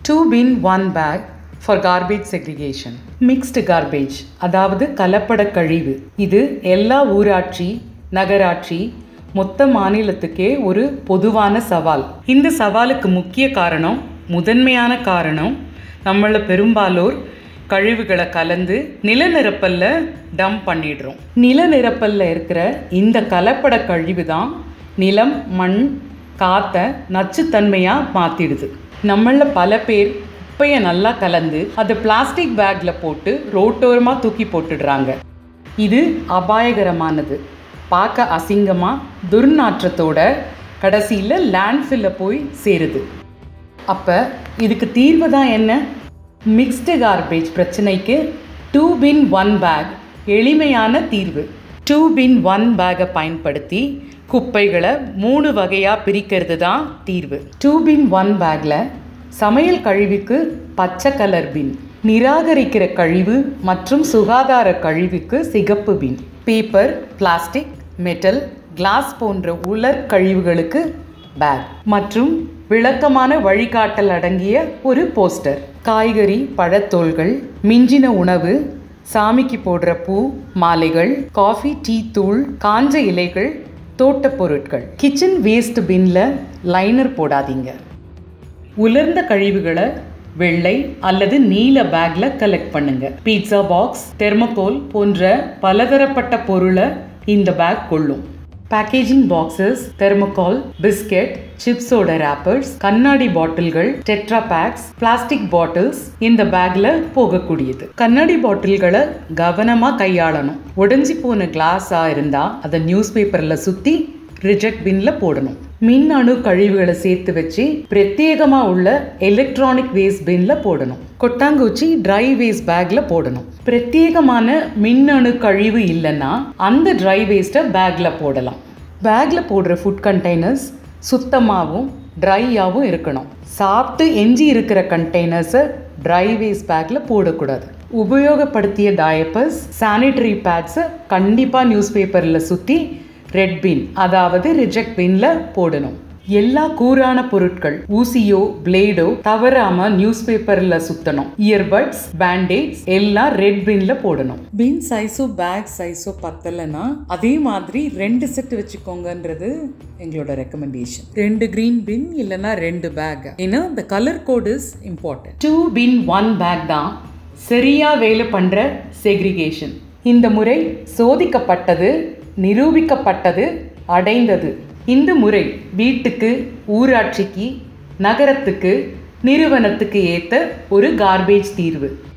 two bin one bag for garbage segregation mixed garbage அதாவது கலப்பட கழிவு இது எல்லா ஊராட்சி நகராட்சி மொத்த மாநிலத்துக்கே ஒரு பொதுவான சவால் இந்த சவாலுக்கு முக்கிய காரணம் முதன்மையான காரணம் நம்மள பெரும்பாலோர் கழிவுகளை கலந்து நிலநிரப்பல்ல டம்ப் பண்ணிடுறோம் நிலநிரப்பல்ல இருக்கிற இந்த கலப்பட கழிவு தான் நிலம் மண் காற்றை நச்சுத்தன்மையாக மாற்றிடுது நம்மளில் பல பேர் குப்பையை நல்லா கலந்து அதை பிளாஸ்டிக் பேக்கில் போட்டு ரோட்டோரமாக தூக்கி போட்டுடுறாங்க இது அபாயகரமானது பார்க்க அசிங்கமாக துர்நாற்றத்தோட கடைசியில் லேண்ட்ஃபில்ல போய் சேருது அப்போ இதுக்கு தீர்வு தான் என்ன மிக்ஸ்டு கார்பேஜ் பிரச்சனைக்கு டூ பின் ஒன் பேக் எளிமையான தீர்வு டூ பின் ஒன் பேக்கை பயன்படுத்தி குப்பைகளை மூணு வகையாக பிரிக்கிறது தான் தீர்வு டூ பின் ஒன் பேக்கில் சமையல் கழிவுக்கு பச்சை கலர் பின் நிராகரிக்கிற கழிவு மற்றும் சுகாதார கழிவுக்கு சிகப்பு bin paper plastic metal glass போன்ற உலர் கழிவுகளுக்கு பேக் மற்றும் விளக்கமான வழிகாட்டல் அடங்கிய ஒரு போஸ்டர் காய்கறி பழத்தோல்கள் மிஞ்சின உணவு சாமிக்கு போடுற பூ மாலைகள் காஃபி டீ தூள் காஞ்ச இலைகள் தோட்டப் பொருட்கள் கிச்சன் வேஸ்ட் பின்ல லைனர் போடாதீங்க உலர்ந்த கழிவுகளை வெள்ளை அல்லது நீல பேக்ல கலெக்ட் பண்ணுங்க பீட்சா பாக்ஸ் தெர்மோகோல் போன்ற பலதரப்பட்ட பொருளை இந்த பேக் கொள்ளும் பேக்கேஜிங் பாக்ஸஸ் தெர்மோகால் பிஸ்கெட் சிப்ஸோட ரேப்பர்ஸ் கண்ணாடி பாட்டில்கள் டெட்ரா பேக்ஸ் பிளாஸ்டிக் பாட்டில்ஸ் இந்த பேக்ல போகக்கூடியது கண்ணாடி பாட்டில்களை கவனமா கையாளணும் உடைஞ்சி போன கிளாஸா இருந்தா அதை நியூஸ் பேப்பர்ல சுத்தி ரிஜெக்ட் பின்ல போடணும் மின் அணு கழிவுகளை சேர்த்து வச்சு பிரத்யேகமா உள்ள எலக்ட்ரானிக் வேஸ்ட் பின்ல போடணும் கொட்டாங்குச்சி ட்ரை வேஸ்ட் பேக்ல போடணும் பிரத்யேகமான மின்னணு கழிவு இல்லைன்னா அந்த ட்ரை வேஸ்ட்டை பேக்ல போடலாம் பேக்ல போடுற ஃபுட் கண்டெய்னர்ஸ் சுத்தமாகவும் ட்ரையாகவும் இருக்கணும் சாப்பிட்டு எஞ்சி இருக்கிற கண்டெய்னர்ஸை ட்ரை வேஸ்ட் பேக்கில் போடக்கூடாது உபயோகப்படுத்திய டயப்பர்ஸ் சானிட்டரி பேட்ஸை கண்டிப்பாக நியூஸ் பேப்பரில் சுற்றி ரெட் பின் அதாவது ரிஜெக்ட் பின்ல போடணும் எல்லா கூரான பொருட்கள் ஊசியோ பிளேடோ தவறாம நியூஸ் பேப்பர்ல சுத்தணும் இயர்பட்ஸ் பேண்டேஜ் எல்லாம் ரெட் பின்ல போடணும் பின் சைஸோ பேக் சைஸோ பத்தலைன்னா அதே மாதிரி ரெண்டு செட் வச்சுக்கோங்கன்றது எங்களோட ரெக்கமெண்டேஷன் ரெண்டு கிரீன் பின் இல்லைன்னா ரெண்டு பேக் ஏன்னா இந்த colour code is important two bin one bag தான் சரியா வேலை பண்ற செக்ரிகேஷன் இந்த முறை சோதிக்கப்பட்டது நிரூபிக்கப்பட்டது அடைந்தது இந்த முறை வீட்டுக்கு ஊராட்சிக்கு நகரத்துக்கு நிறுவனத்துக்கு ஏற்ற ஒரு கார்பேஜ் தீர்வு